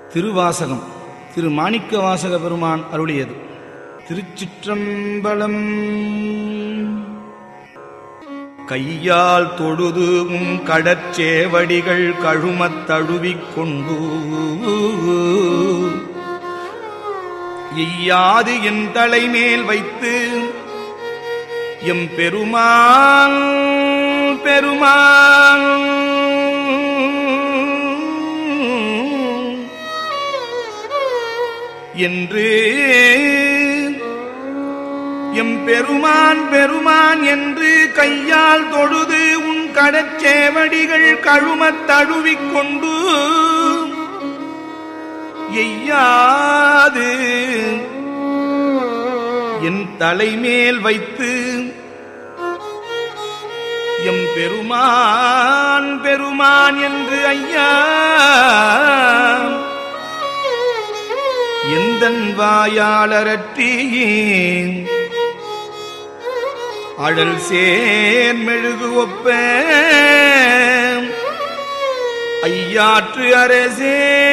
திருவாசகம் திரு மாணிக்க வாசக பெருமான் அருளியது திருச்சிற்றம்பலம் கையால் தொழுது உம் கடற்சேவடிகள் கழுமத் தழுவிக் கொண்டு எய்யாது என் தலைமேல் வைத்து எம் பெருமான் பெருமான் என்று எம் பெருமான் பெருமான் என்று கையால் தொழுது உன் கடச்சேவடிகள் கழுமத் தழுவிக் கொண்டு எய்யாது என் தலைமேல் வைத்து எம் பெருமான் பெருமான் என்று ஐயா எந்தன் வாயாளரற்றியேன் அழல் சேர் மெழுகு ஒப்ப ஐயாற்று அரசே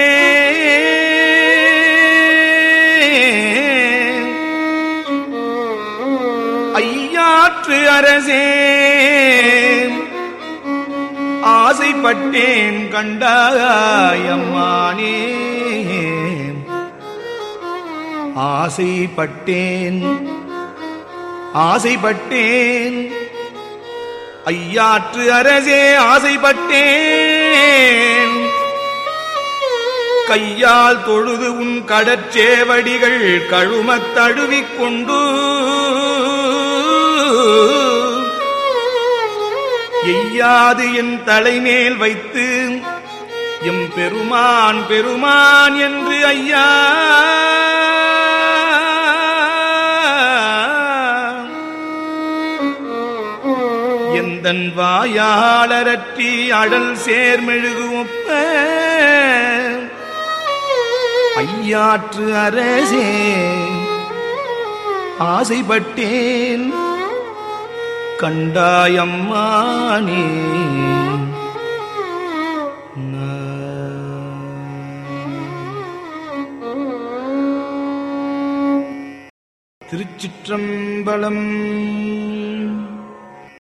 ஐயாற்று அரசே ஆசைப்பட்டேன் கண்டாயம்மானே ஆசைப்பட்டேன் ஆசைப்பட்டேன் ஐயாற்று அரசே ஆசைப்பட்டேன் கையால் தொழுது உன் கடற்சேவடிகள் கழுமத் தழுவிக் கொண்டு எய்யாது என் தலைமேல் வைத்து எம் பெருமான் பெருமான் என்று ஐயா எந்தன் வாயாளரற்றி அடல் சேர்மெழுகு ஒப்ப ஐயாற்று அரசே ஆசைப்பட்டேன் கண்டாயம்மானே திருச்சிற்றம்பலம்